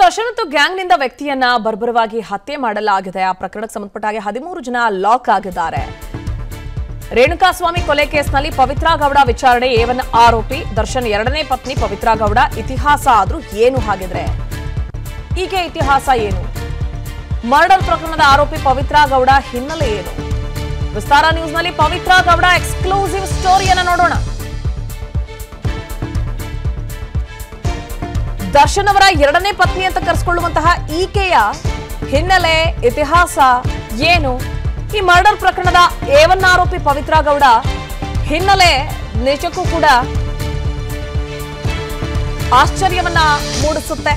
ದರ್ಶನ್ ಮತ್ತು ಗ್ಯಾಂಗ್ನಿಂದ ವ್ಯಕ್ತಿಯನ್ನ ಬರ್ಬರವಾಗಿ ಹತ್ಯೆ ಮಾಡಲಾಗಿದೆ ಆ ಪ್ರಕರಣಕ್ಕೆ ಸಂಬಂಧಪಟ್ಟ ಹಾಗೆ ಹದಿಮೂರು ಜನ ಲಾಕ್ ಆಗಿದ್ದಾರೆ ರೇಣುಕಾಸ್ವಾಮಿ ಕೊಲೆ ಕೇಸ್ನಲ್ಲಿ ಪವಿತ್ರ ಗೌಡ ವಿಚಾರಣೆ ಏವನ್ ಆರೋಪಿ ದರ್ಶನ್ ಎರಡನೇ ಪತ್ನಿ ಪವಿತ್ರ ಗೌಡ ಇತಿಹಾಸ ಆದ್ರೂ ಏನು ಹಾಗಿದ್ರೆ ಈಕೆ ಇತಿಹಾಸ ಏನು ಮರ್ಡರ್ ಪ್ರಕರಣದ ಆರೋಪಿ ಪವಿತ್ರ ಗೌಡ ಹಿನ್ನೆಲೆ ಏನು ವಿಸ್ತಾರ ನ್ಯೂಸ್ನಲ್ಲಿ ಪವಿತ್ರ ಗೌಡ ಎಕ್ಸ್ಕ್ಲೂಸಿವ್ ಸ್ಟೋರಿಯನ್ನ ನೋಡೋಣ ದರ್ಶನ್ ಅವರ ಎರಡನೇ ಪತ್ನಿ ಅಂತ ಕರೆಸಿಕೊಳ್ಳುವಂತಹ ಈಕೆಯ ಹಿನ್ನೆಲೆ ಇತಿಹಾಸ ಏನು ಈ ಮರ್ಡರ್ ಪ್ರಕರಣದ ಏವನ್ ಆರೋಪಿ ಪವಿತ್ರ ಗೌಡ ಹಿನ್ನೆಲೆ ನಿಜಕ್ಕೂ ಕೂಡ ಆಶ್ಚರ್ಯವನ್ನ ಮೂಡಿಸುತ್ತೆ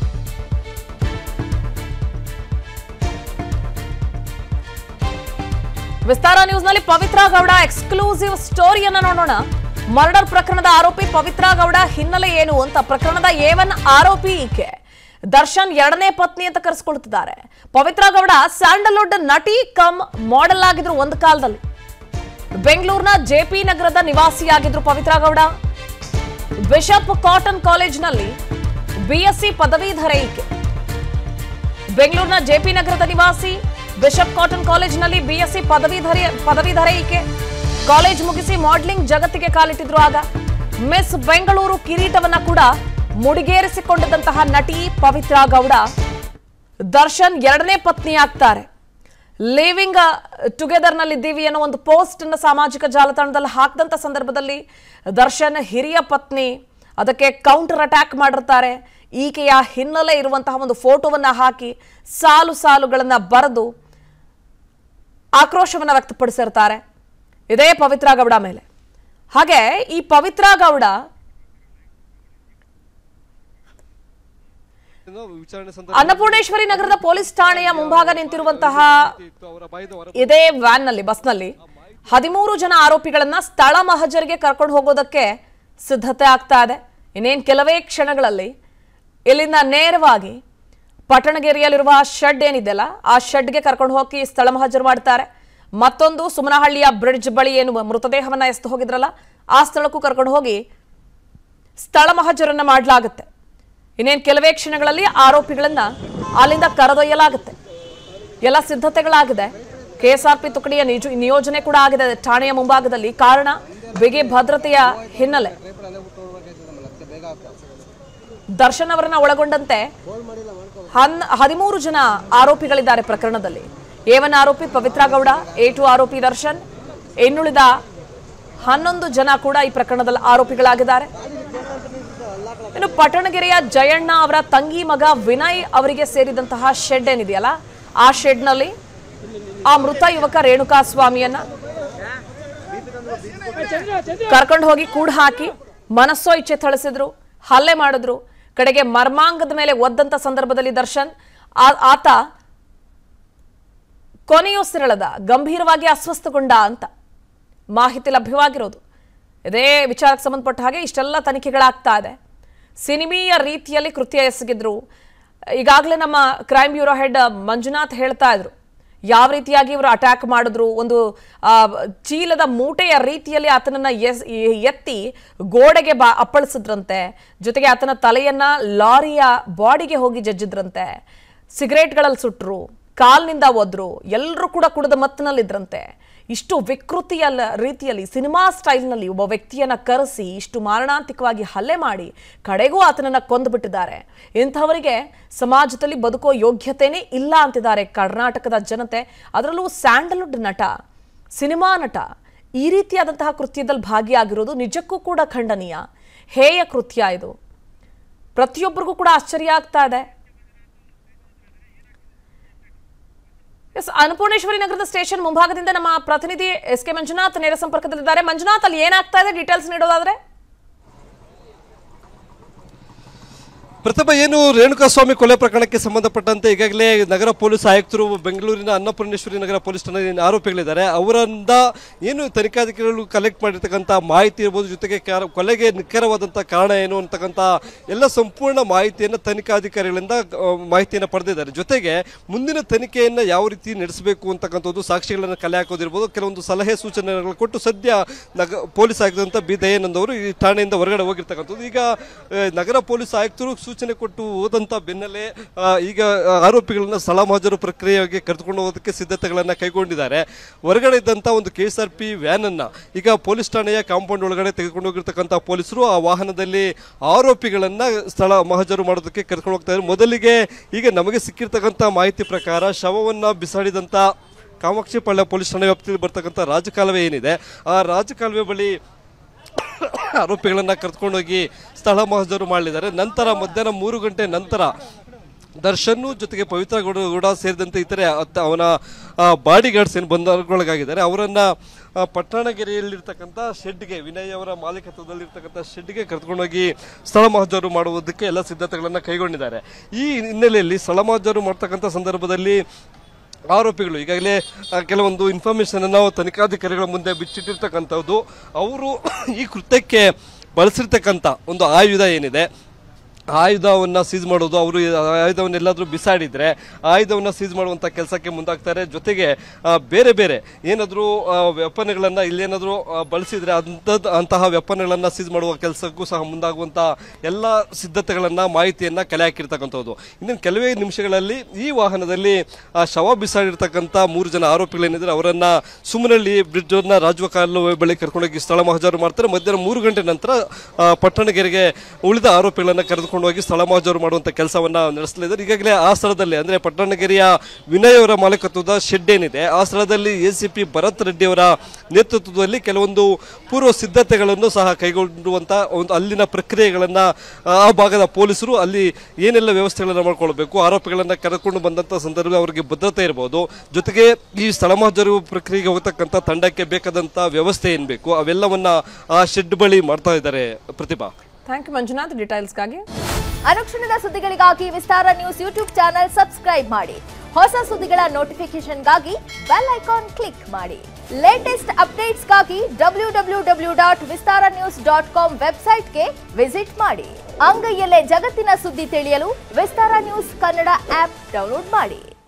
ವಿಸ್ತಾರ ನ್ಯೂಸ್ನಲ್ಲಿ ಪವಿತ್ರ ಗೌಡ ಎಕ್ಸ್ಕ್ಲೂಸಿವ್ ಸ್ಟೋರಿಯನ್ನ ನೋಡೋಣ ಮರ್ಡರ್ ಪ್ರಕರಣದ ಆರೋಪಿ ಪವಿತ್ರ ಗೌಡ ಹಿನ್ನೆಲೆ ಏನು ಅಂತ ಪ್ರಕರಣದ ಏವನ್ ಆರೋಪಿ ಈಕೆ ದರ್ಶನ್ ಎರಡನೇ ಪತ್ನಿ ಅಂತ ಕರೆಸ್ಕೊಳ್ತಿದ್ದಾರೆ ಪವಿತ್ರ ಗೌಡ ಸ್ಯಾಂಡಲ್ವುಡ್ ನಟಿ ಕಮ್ ಮಾಡೆಲ್ ಆಗಿದ್ರು ಒಂದು ಕಾಲದಲ್ಲಿ ಬೆಂಗಳೂರಿನ ಜೆಪಿ ನಗರದ ನಿವಾಸಿಯಾಗಿದ್ರು ಪವಿತ್ರ ಗೌಡ ಬಿಷಪ್ ಕಾಟನ್ ಕಾಲೇಜ್ನಲ್ಲಿ ಬಿಎಸ್ಸಿ ಪದವೀಧರ ಈಕೆ ಬೆಂಗಳೂರಿನ ಜೆಪಿ ನಗರದ ನಿವಾಸಿ ಬಿಷಪ್ ಕಾಟನ್ ಕಾಲೇಜಿನಲ್ಲಿ ಬಿಎಸ್ಸಿ ಪದವೀಧರ ಪದವೀಧರ ಈಕೆ ಕಾಲೇಜ್ ಮುಗಿಸಿ ಮಾಡೆಲಿಂಗ್ ಜಗತ್ತಿಗೆ ಕಾಲಿಟ್ಟಿದ್ರು ಆಗ ಮಿಸ್ ಬೆಂಗಳೂರು ಕಿರೀಟವನ್ನ ಕೂಡ ಮುಡಿಗೇರಿಸಿಕೊಂಡಿದ್ದಂತಹ ನಟಿ ಪವಿತ್ರ ಗೌಡ ದರ್ಶನ್ ಎರಡನೇ ಪತ್ನಿ ಆಗ್ತಾರೆ ಲಿವಿಂಗ್ ಟುಗೆದರ್ ನಲ್ಲಿದ್ದೀವಿ ಅನ್ನೋ ಒಂದು ಪೋಸ್ಟ್ ಅನ್ನು ಸಾಮಾಜಿಕ ಜಾಲತಾಣದಲ್ಲಿ ಹಾಕಿದಂಥ ಸಂದರ್ಭದಲ್ಲಿ ದರ್ಶನ್ ಹಿರಿಯ ಪತ್ನಿ ಅದಕ್ಕೆ ಕೌಂಟರ್ ಅಟ್ಯಾಕ್ ಮಾಡಿರ್ತಾರೆ ಈಕೆಯ ಹಿನ್ನೆಲೆ ಇರುವಂತಹ ಒಂದು ಫೋಟೋವನ್ನ ಹಾಕಿ ಸಾಲು ಸಾಲುಗಳನ್ನ ಬರೆದು ಆಕ್ರೋಶವನ್ನ ವ್ಯಕ್ತಪಡಿಸಿರ್ತಾರೆ ಇದೇ ಪವಿತ್ರ ಗೌಡ ಮೇಲೆ ಹಾಗೆ ಈ ಪವಿತ್ರ ಗೌಡ ವಿಚಾರಣೆ ಅನ್ನಪೂರ್ಣೇಶ್ವರಿ ನಗರದ ಪೊಲೀಸ್ ಠಾಣೆಯ ಮುಂಭಾಗ ನಿಂತಿರುವಂತಹ ಸಂದರ್ಭ ಅವರ ಬಾಯಿಂದ ಹೊರ ಇದೇ ವ್ಯಾನ್ ನಲ್ಲಿ ಬಸ್ನಲ್ಲಿ ಹದಿಮೂರು ಜನ ಆರೋಪಿಗಳನ್ನ ಸ್ಥಳ ಮಹಜರಿಗೆ ಕರ್ಕೊಂಡು ಹೋಗೋದಕ್ಕೆ ಸಿದ್ಧತೆ ಆಗ್ತಾ ಇದೆ ಇನ್ನೇನು ಕೆಲವೇ ಕ್ಷಣಗಳಲ್ಲಿ ಇಲ್ಲಿಂದ ನೇರವಾಗಿ ಪಟ್ಟಣಗೆರೆಯಲ್ಲಿರುವ ಶೆಡ್ ಏನಿದೆಯಲ್ಲ ಆ ಶೆಡ್ಗೆ ಕರ್ಕೊಂಡು ಹೋಗಿ ಸ್ಥಳ ಮಹಜರು ಮಾಡ್ತಾರೆ ಮತ್ತೊಂದು ಸುಮನಹಳ್ಳಿಯ ಬ್ರಿಡ್ಜ್ ಬಳಿ ಏನು ಮೃತದೇಹವನ್ನ ಎಸ್ದು ಹೋಗಿದ್ರಲ್ಲ ಆ ಸ್ಥಳಕ್ಕೂ ಕರ್ಕೊಂಡು ಹೋಗಿ ಸ್ಥಳ ಮಹಜರನ್ನ ಮಾಡಲಾಗುತ್ತೆ ಇನ್ನೇನು ಕೆಲವೇ ಕ್ಷಣಗಳಲ್ಲಿ ಆರೋಪಿಗಳನ್ನ ಅಲ್ಲಿಂದ ಕರೆದೊಯ್ಯಲಾಗುತ್ತೆ ಎಲ್ಲ ಸಿದ್ಧತೆಗಳಾಗಿದೆ ಕೆಎಸ್ಆರ್ಪಿ ತುಕಡಿಯ ನಿಜ- ನಿಯೋಜನೆ ಕೂಡ ಆಗಿದೆ ಠಾಣೆಯ ಮುಂಭಾಗದಲ್ಲಿ ಕಾರಣ ಬಿಗಿ ಭದ್ರತೆಯ ಹಿನ್ನೆಲೆ ದರ್ಶನ್ ಅವರನ್ನ ಒಳಗೊಂಡಂತೆ ಹನ್ ಹದಿಮೂರು ಜನ ಆರೋಪಿಗಳಿದ್ದಾರೆ ಪ್ರಕರಣದಲ್ಲಿ ಏವನ್ ಆರೋಪಿ ಪವಿತ್ರ ಗೌಡ ಎ ಟು ಆರೋಪಿ ದರ್ಶನ್ ಇನ್ನುಳಿದ ಹನ್ನೊಂದು ಜನ ಕೂಡ ಈ ಪ್ರಕರಣದಲ್ಲಿ ಆರೋಪಿಗಳಾಗಿದ್ದಾರೆ ಇನ್ನು ಪಟ್ಟಣಗೆರೆಯ ಜಯಣ್ಣ ಅವರ ತಂಗಿ ಮಗ ವಿನಯ್ ಅವರಿಗೆ ಸೇರಿದಂತಹ ಶೆಡ್ ಏನಿದೆಯಲ್ಲ ಆ ಶೆಡ್ನಲ್ಲಿ ಆ ಮೃತ ಯುವಕ ರೇಣುಕಾ ಸ್ವಾಮಿಯನ್ನ ಕರ್ಕೊಂಡು ಹೋಗಿ ಕೂಡ ಹಾಕಿ ಮನಸ್ಸೋ ಇಚ್ಛೆ ಥಳಿಸಿದ್ರು ಹಲ್ಲೆ ಮಾಡಿದ್ರು ಕಡೆಗೆ ಮರ್ಮಾಂಗದ ಮೇಲೆ ಒದ್ದಂತ ಸಂದರ್ಭದಲ್ಲಿ ದರ್ಶನ್ ಆ- ಆತ ಕೊನೆಯುಸಿರೆಳೆದ ಗಂಭೀರವಾಗಿ ಅಸ್ವಸ್ಥಗೊಂಡ ಅಂತ ಮಾಹಿತಿ ಲಭ್ಯವಾಗಿರೋದು ಇದೇ ವಿಚಾರಕ್ಕೆ ಸಂಬಂಧಪಟ್ಟ ಹಾಗೆ ಇಷ್ಟೆಲ್ಲ ತನಿಖೆಗಳಾಗ್ತಾ ಇದೆ ಸಿನಿಮೀಯ ರೀತಿಯಲ್ಲಿ ಕೃತ್ಯ ಎಸಗಿದ್ರು ಈಗಾಗಲೇ ನಮ್ಮ ಕ್ರೈಮ್ ಬ್ಯೂರೋ ಹೆಡ್ ಮಂಜುನಾಥ್ ಹೇಳ್ತಾ ಇದ್ರು ಯಾವ ರೀತಿಯಾಗಿ ಇವರು ಅಟ್ಯಾಕ್ ಮಾಡಿದ್ರು ಒಂದು ಆ, ಚೀಲದ ಮೂಟೆಯ ರೀತಿಯಲ್ಲಿ ಆತನನ್ನ ಎಸ್ ಎತ್ತಿ ಗೋಡೆಗೆ ಬಾ ಅಪ್ಪಳಿಸಿದ್ರಂತೆ ಜೊತೆಗೆ ಆತನ ತಲೆಯನ್ನ ಲಾರಿಯ ಬಾಡಿಗೆ ಹೋಗಿ ಜಜ್ಜಿದ್ರಂತೆ ಸಿಗರೇಟ್ಗಳಲ್ಲಿ ಸುಟ್ರು ಕಾಲ್ನಿಂದ ಒದ್ರು ಎಲ್ಲರೂ ಕೂಡ ಕುಡಿದ ಮತ್ತಿನಲ್ಲಿದ್ರಂತೆ ಇಷ್ಟು ವಿಕೃತಿಯ ಲ- ರೀತಿಯಲ್ಲಿ ಸಿನಿಮಾ ಸ್ಟೈಲ್ನಲ್ಲಿ ಒಬ್ಬ ವ್ಯಕ್ತಿಯನ್ನ ಕರೆಸಿ ಇಷ್ಟು ಮಾರಣಾಂತಿಕವಾಗಿ ಹಲ್ಲೆ ಮಾಡಿ ಕಡೆಗೂ ಆತನನ್ನ ಕೊಂದುಬಿಟ್ಟಿದ್ದಾರೆ ಇಂಥವರಿಗೆ ಸಮಾಜದಲ್ಲಿ ಬದುಕೋ ಯೋಗ್ಯತೆನೇ ಇಲ್ಲ ಅಂತಿದ್ದಾರೆ ಕರ್ನಾಟಕದ ಜನತೆ ಅದರಲ್ಲೂ ಸ್ಯಾಂಡಲ್ವುಡ್ ನಟ ಸಿನಿಮಾ ನಟ ಈ ರೀತಿಯಾದಂತಹ ಕೃತ್ಯದಲ್ಲಿ ಭಾಗಿಯಾಗಿರೋದು ನಿಜಕ್ಕೂ ಕೂಡ ಖಂಡನೀಯ ಹೇಯ ಕೃತ್ಯ ಇದು ಪ್ರತಿಯೊಬ್ಬರಿಗೂ ಕೂಡ ಆಶ್ಚರ್ಯ ಆಗ್ತಾ ಇದೆ ಎಸ್ ಅನ್ನಪೂರ್ಣೇಶ್ವರಿ ನಗರದ ಸ್ಟೇಷನ್ ಮುಂಭಾಗದಿಂದ ನಮ್ಮ ಪ್ರತಿನಿಧಿ ಎಸ್ ಕೆ ಮಂಜುನಾಥ್ ನೇರ ಸಂಪರ್ಕದಲ್ಲಿದ್ದಾರೆ ಮಂಜುನಾಥ್ ಅಲ್ಲಿ ಏನಾಗ್ತಾ ಇದೆ ಡೀಟೇಲ್ಸ್ ನೀಡೋದಾದ್ರೆ ಪ್ರಥಮ ಏನು ರೇಣುಕಾಸ್ವಾಮಿ ಕೊಲೆ ಪ್ರಕರಣಕ್ಕೆ ಸಂಬಂಧಪಟ್ಟಂತೆ ಈಗಾಗಲೇ ನಗರ ಪೊಲೀಸ್ ಆಯುಕ್ತರು ಬೆಂಗಳೂರಿನ ಅನ್ನಪೂರ್ಣೇಶ್ವರಿ ನಗರ ಪೊಲೀಸ್ ಠಾಣೆ ಏನು ಆರೋಪಿಗಳಿದ್ದಾರೆ ಅವರಿಂದ ಏನು ತನಿಖಾಧಿಕಾರಿಗಳು ಕಲೆಕ್ಟ್ ಮಾಡಿರ್ತಕ್ಕಂಥ ಮಾಹಿತಿ ಇರ್ಬೋದು ಜೊತೆಗೆ ಕಾರ- ಕೊಲೆಗೆ ನಿಖರವಾದಂಥ ಕಾರಣ ಏನು ಅಂತಕ್ಕಂಥ ಎಲ್ಲ ಸಂಪೂರ್ಣ ಮಾಹಿತಿಯನ್ನು ತನಿಖಾಧಿಕಾರಿಗಳಿಂದ ಆ, ಮಾಹಿತಿಯನ್ನು ಪಡೆದಿದ್ದಾರೆ ಜೊತೆಗೆ ಮುಂದಿನ ತನಿಖೆಯನ್ನು ಯಾವ ರೀತಿ ನಡೆಸಬೇಕು ಅಂತಕ್ಕಂಥದ್ದು ಸಾಕ್ಷಿಗಳನ್ನು ಕಲೆ ಹಾಕೋದಿರ್ಬೋದು ಕೆಲವೊಂದು ಸಲಹೆ ಸೂಚನೆಗಳು ಕೊಟ್ಟು ಸದ್ಯ ನಗ ಪೊಲೀಸ್ ಆಯುಕ್ತರಂತ ಬಿ ದಯಾನಂದ್ ಅವರು ಈ ಠಾಣೆಯಿಂದ ಹೊರಗಡೆ ಹೋಗಿರ್ತಕ್ಕಂಥದ್ದು ಈಗ ಆ, ನಗರ ಪೊಲೀಸ್ ಆಯುಕ್ತರು ಸು ಸೂಚನೆ ಕೊಟ್ಟು ಹೋದಂತ ಬೆನ್ನಲ್ಲೇ ಆ, ಈಗ ಆ, ಆರೋಪಿಗಳನ್ನ ಸ್ಥಳ ಮಹಾಜರು ಪ್ರಕ್ರಿಯೆಗೆ ಕರೆದುಕೊಂಡು ಹೋಗೋದಕ್ಕೆ ಸಿದ್ಧತೆಗಳನ್ನ ಕೈಗೊಂಡಿದ್ದಾರೆ ಹೊರಗಡೆ ಇದ್ದಂತ ಒಂದು K S R P van ಅನ್ನ ಈಗ ಪೊಲೀಸ್ ಠಾಣೆಯ ಕಾಂಪೌಂಡ್ ಒಳಗಡೆ ತೆಗೆದುಕೊಂಡು ಹೋಗಿರ್ತಕ್ಕಂಥ ಪೊಲೀಸರು ಆ ವಾಹನದಲ್ಲಿ ಆರೋಪಿಗಳನ್ನ ಸ್ಥಳ ಮಹಾಜರು ಮಾಡೋದಕ್ಕೆ ಕರ್ಕೊಂಡು ಹೋಗ್ತಾ ಇದ್ದಾರೆ ಮೊದಲಿಗೆ ಈಗ ನಮಗೆ ಸಿಕ್ಕಿರ್ತಕ್ಕಂಥ ಮಾಹಿತಿ ಪ್ರಕಾರ ಶವವನ್ನ ಬಿಸಾಡಿದಂತ ಕಾಮಾಕ್ಷಿಪಾಳ್ಯ ಪೊಲೀಸ್ ಠಾಣೆ ವ್ಯಾಪ್ತಿಯಲ್ಲಿ ಬರ್ತಕ್ಕಂಥ ರಾಜಕಾಲುವೆ ಏನಿದೆ ಆ ರಾಜಕಾಲುವೆ ಬಳಿ ಆರೋಪಿಗಳನ್ನ ಕರೆದುಕೊಂಡೋಗಿ ಸ್ಥಳ ಮಹಜರು ಮಾಡಲಿದ್ದಾರೆ ನಂತರ ಮಧ್ಯಾಹ್ನ ಮೂರು ಗಂಟೆ ನಂತರ ದರ್ಶನ್ ಜೊತೆಗೆ ಪವಿತ್ರ ಗೌಡ ಗೌಡ ಸೇರಿದಂತೆ ಇತರೆ ಹತ್ತ- ಅವನ ಬಾಡಿ ಗಾರ್ಡ್ಸ್ ಏನು ಬಂದೊಳಗಾಗಿದ್ದಾರೆ ಅವರನ್ನ ಆ, ಪಟ್ಟಣಗೆರೆಯಲ್ಲಿರ್ತಕ್ಕಂಥ ಶೆಡ್ಗೆ ವಿನಯ್ ಅವರ ಮಾಲೀಕತ್ವದಲ್ಲಿರ್ತಕ್ಕಂಥ ಶೆಡ್ಗೆ ಕರೆದುಕೊಂಡೋಗಿ ಸ್ಥಳ ಮಹಜರು ಮಾಡುವುದಕ್ಕೆ ಎಲ್ಲ ಸಿದ್ಧತೆಗಳನ್ನು ಕೈಗೊಂಡಿದ್ದಾರೆ ಈ ಹಿನ್ನೆಲೆಯಲ್ಲಿ ಸ್ಥಳ ಮಹಜರು ಮಾಡ್ತಕ್ಕಂಥ ಸಂದರ್ಭದಲ್ಲಿ ಆರೋಪಿಗಳು ಈಗಾಗಲೇ ಆ, ಕೆಲವೊಂದು ಇನ್ಫಾರ್ಮೇಶನ್ ಅನ್ನು ತನಿಖಾಧಿಕಾರಿಗಳ ಮುಂದೆ ಬಿಚ್ಚಿಟ್ಟಿರ್ತಕ್ಕಂಥದ್ದು ಅವರು ಈ ಕೃತ್ಯಕ್ಕೆ ಬಳಸಿರ್ತಕ್ಕಂಥ ಒಂದು ಆಯುಧ ಏನಿದೆ ಆಯುಧವನ್ನ ಸೀಸ್ ಮಾಡೋದು ಅವರು ಆಯುಧವನ್ನು ಎಲ್ಲಾದರೂ ಬಿಸಾಡಿದ್ರೆ ಆಯುಧವನ್ನ ಸೀಸ್ ಮಾಡುವಂಥ ಕೆಲಸಕ್ಕೆ ಮುಂದಾಗ್ತಾರೆ ಜೊತೆಗೆ ಆ, ಬೇರೆ ಬೇರೆ ಏನಾದರೂ ವೆಪನ್ಗಳನ್ನು ಇಲ್ಲೇನಾದರೂ ಬಳಸಿದ್ರೆ ಅಂಥದ್ದು ಅಂತಹ ವೆಪನ್ಗಳನ್ನು ಸೀಸ್ ಮಾಡುವ ಕೆಲಸಕ್ಕೂ ಸಹ ಮುಂದಾಗುವಂಥ ಎಲ್ಲ ಸಿದ್ಧತೆಗಳನ್ನು ಮಾಹಿತಿಯನ್ನು ಕಲೆ ಹಾಕಿರ್ತಕ್ಕಂಥದ್ದು ಇನ್ನು ಕೆಲವೇ ನಿಮಿಷಗಳಲ್ಲಿ ಈ ವಾಹನದಲ್ಲಿ ಆ ಶವ ಬಿಸಾಡಿರ್ತಕ್ಕಂಥ ಮೂರು ಜನ ಆರೋಪಿಗಳೇನಿದ್ರೆ ಅವರನ್ನ ಸುಮ್ಮನಹಳ್ಳಿ ಬ್ರಿಡ್ಜ್ ರಾಜುವ ಕಾಲುವೆ ಬಳಿ ಕರ್ಕೊಂಡೋಗಿ ಸ್ಥಳ ಮಹಜರು ಮಾಡ್ತಾರೆ ಮಧ್ಯಾಹ್ನ ಮೂರು ಗಂಟೆ ನಂತರ ಆ, ಪಟ್ಟಣಗೆರೆಗೆ ಉಳಿದ ಆರೋಪಿಗಳನ್ನು ಕರೆದುಕೊಂಡು ಹೋಗಿ ಸ್ಥಳ ಮಹಜರು ಮಾಡುವಂತ ಕೆಲಸವನ್ನ ನಡೆಸಲಿದ್ದಾರೆ ಈಗಾಗಲೇ ಆ ಸ್ಥಳದಲ್ಲಿ ಅಂದ್ರೆ ಪಟ್ಟಣಗೆರೆಯ ವಿನಯ್ ಅವರ ಮಾಲೀಕತ್ವದ ಶೆಡ್ ಏನಿದೆ ಆ ಸ್ಥಳದಲ್ಲಿ ಎಸಿಪಿ ಭರತ್ ರೆಡ್ಡಿ ಅವರ ನೇತೃತ್ವದಲ್ಲಿ ಕೆಲವೊಂದು ಪೂರ್ವ ಸಿದ್ಧತೆಗಳನ್ನು ಸಹ ಕೈಗೊಂಡುವಂತ ಒಂದು ಅಲ್ಲಿನ ಪ್ರಕ್ರಿಯೆಗಳನ್ನ ಆ ಭಾಗದ ಪೊಲೀಸರು ಅಲ್ಲಿ ಏನೆಲ್ಲ ವ್ಯವಸ್ಥೆಗಳನ್ನ ಮಾಡ್ಕೊಳ್ಬೇಕು ಆರೋಪಿಗಳನ್ನ ಕರೆದುಕೊಂಡು ಬಂದಂತ ಸಂದರ್ಭ ಅವರಿಗೆ ಭದ್ರತೆ ಇರಬಹುದು ಜೊತೆಗೆ ಈ ಸ್ಥಳ ಮಹಜರು ಪ್ರಕ್ರಿಯೆಗೆ ಹೋಗ್ತಕ್ಕಂಥ ತಂಡಕ್ಕೆ ಬೇಕಾದಂತ ವ್ಯವಸ್ಥೆ ಏನ್ ಬೇಕು ಅವೆಲ್ಲವನ್ನ ಆ ಶೆಡ್ ಬಳಿ ಮಾಡ್ತಾ ಇದ್ದಾರೆ ಪ್ರತಿಭಾ ಥ್ಯಾಂಕ್ ಯು ಮಂಜುನಾಥ್ ಡೀಟೇಲ್ಸ್ಗಾಗಿ ಅನುಕ್ಷಣದ ಸುದ್ದಿಗಳಿಗಾಗಿ Vistara news YouTube channel subscribe ಮಾಡಿ ಹೊಸ ಸುದ್ದಿಗಳ ನೋಟಿಫಿಕೇಶನ್ಗಾಗಿ ಬೆಲ್ ಐಕಾನ್ ಕ್ಲಿಕ್ ಮಾಡಿ ಲೇಟೆಸ್ಟ್ ಅಪ್ಡೇಟ್ಸ್ಗಾಗಿ W W W dot Vistara news dot com ವೆಬ್ಸೈಟ್ಗೆ ವಿಸಿಟ್ ಮಾಡಿ ಅಂಗೈಯಲ್ಲೇ ಜಗತ್ತಿನ ಸುದ್ದಿ ತಿಳಿಯಲು Vistara news Kannada app download ಮಾಡಿ